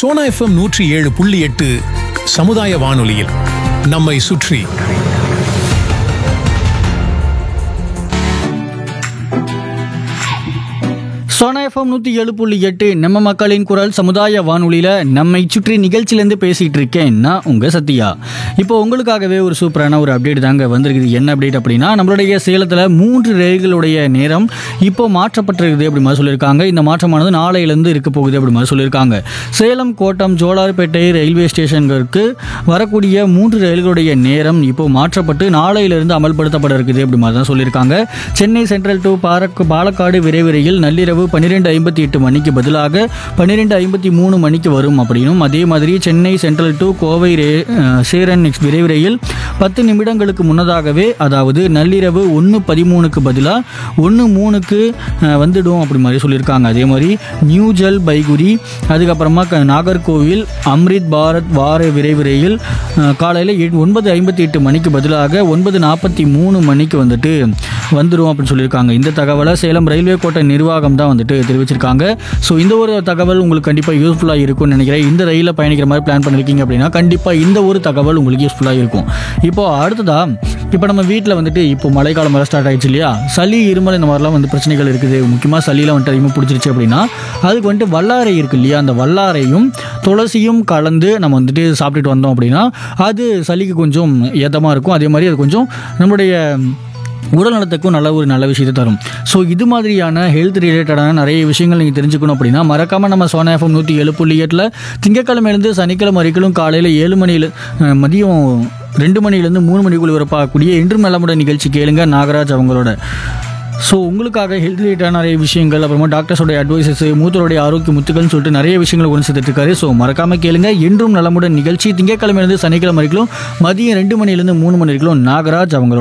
Sona FM நூற்றி ஏழு புள்ளி எட்டு சமுதாய வானொலியில் நம்மை சுற்றி சோனா எஃப்எம் நூற்றி ஏழு புள்ளி எட்டு நம்ம மக்களின் குரல் சமுதாய வானொலியில் நம்மை சுற்றி நிகழ்ச்சியிலேருந்து பேசிகிட்டு இருக்கேன் நான் உங்கள் சத்யா இப்போ உங்களுக்காகவே ஒரு சூப்பரான ஒரு அப்டேட் தாங்க வந்திருக்குது என்ன அப்டேட் அப்படின்னா நம்மளுடைய சேலத்தில் மூன்று ரயில்களுடைய நேரம் இப்போ மாற்றப்பட்டிருக்குது அப்படி மாதிரி சொல்லியிருக்காங்க இந்த மாற்றமானது நாளையிலேருந்து இருக்க போகுது அப்படி மாதிரி சொல்லியிருக்காங்க சேலம் கோட்டம் ஜோலார்பேட்டை ரயில்வே ஸ்டேஷன்களுக்கு வரக்கூடிய மூன்று ரயில்களுடைய நேரம் இப்போ மாற்றப்பட்டு நாளையிலிருந்து அமல்படுத்தப்பட இருக்குது அப்படி மாதிரி தான் சொல்லியிருக்காங்க சென்னை சென்ட்ரல் டு பாரக் பாலக்காடு விரைவு ரயில் நள்ளிரவு பன்னிரெண்டு ஐம்பத்தி எட்டு மணிக்கு பதிலாக பன்னிரெண்டு ஐம்பத்தி மூணு மணிக்கு வரும் அப்படின்னும் அதே மாதிரி சென்னை சென்ட்ரல் டு கோவை ரே அஹ், சேரன் நெக்ஸ்ட் விரைவு ரயில் பத்து நிமிடங்களுக்கு முன்னதாகவே அதாவது நள்ளிரவு ஒன்று பதிமூணுக்கு பதிலாக ஒன்று மூணுக்கு அஹ், வந்துடும் அப்படி மாதிரி சொல்லியிருக்காங்க அதே மாதிரி நியூ ஜல் பைகுரி அதுக்கப்புறமா க- நாகர்கோவில் அம்ரித் பாரத் வார விரைவு ரயில் காலையில் ஒன்பது ஐம்பத்தி எட்டு மணிக்கு பதிலாக ஒன்பது நாற்பத்தி மூணு மணிக்கு வந்துட்டு வந்துடும் அப்படின்னு சொல்லியிருக்காங்க இந்த தகவலை சேலம் ரயில்வே கோட்டை நிர்வாகம் தான் வந்துட்டு தெரிவிச்சிருக்காங்க ஸோ இந்த ஒரு தகவல் உங்களுக்கு கண்டிப்பாக யூஸ்ஃபுல்லாக இருக்கும்னு நினைக்கிறேன் இந்த ரயிலில் பயணிக்கிற மாதிரி பிளான் பண்ணியிருக்கீங்க அப்படின்னா கண்டிப்பாக இந்த ஒரு தகவல் உங்களுக்கு யூஸ்ஃபுல்லாக இருக்கும் இப்போ அடுத்ததா இப்போ நம்ம வீட்டில் வந்துட்டு இப்போ மழைக்காலம் வர ஸ்டார்ட் ஆயிடுச்சு இல்லையா சளி இருமல் இந்த மாதிரிலாம் வந்து பிரச்சனைகள் இருக்குது முக்கியமாக சளியில் வந்துட்டு அதிகமாக பிடிச்சிருச்சு அப்படின்னா அதுக்கு வந்துட்டு வல்லாரை இருக்கு இல்லையா அந்த வல்லாரையும் துளசியும் கலந்து நம்ம வந்துட்டு சாப்பிட்டுட்டு வந்தோம் அப்படின்னா அது சளிக்கு கொஞ்சம் ஏதமாக இருக்கும் அதே மாதிரி அது கொஞ்சம் நம்மளுடைய உடல் நலத்துக்கும் நல்ல ஒரு நல்ல விஷயத்தை தரும் ஸோ இது மாதிரியான ஹெல்த் ரிலேட்டடான நிறைய விஷயங்கள் நீங்கள் தெரிஞ்சுக்கணும் அப்படின்னா மறக்காமல் நம்ம சோனா எஃப்எம் நூற்றி ஏழு புள்ளி எட்டில் திங்கக்கிழமையிலேருந்து சனிக்கிழமை வரைக்கும் காலையில் ஏழு மணியில் அஹ், மதியம் ரெண்டு மணிலேருந்து மூணு மணிக்குள்ள வரப்பாக்கூடிய இன்றும் நலமுடன் நிகழ்ச்சி கேளுங்க நாகராஜ் அவங்களோட ஸோ உங்களுக்காக ஹெல்த் ரிலேட்டடான நிறைய விஷயங்கள் அப்புறமா டாக்டர்ஸோட அட்வைசஸ் மூத்தருடைய ஆரோக்கிய முத்துக்கள்னு சொல்லிட்டு நிறைய விஷயங்களை கொண்டு சேர்த்துட்டு இருக்காரு ஸோ மறக்காம கேளுங்க என்றும் நலமுடன் நிகழ்ச்சி திங்கட்கிழமையிலிருந்து சனிக்கிழமை வரைக்கும் மதியம் ரெண்டு மணிலேருந்து மூணு மணி வரைக்கும் நாகராஜ் அவங்களோட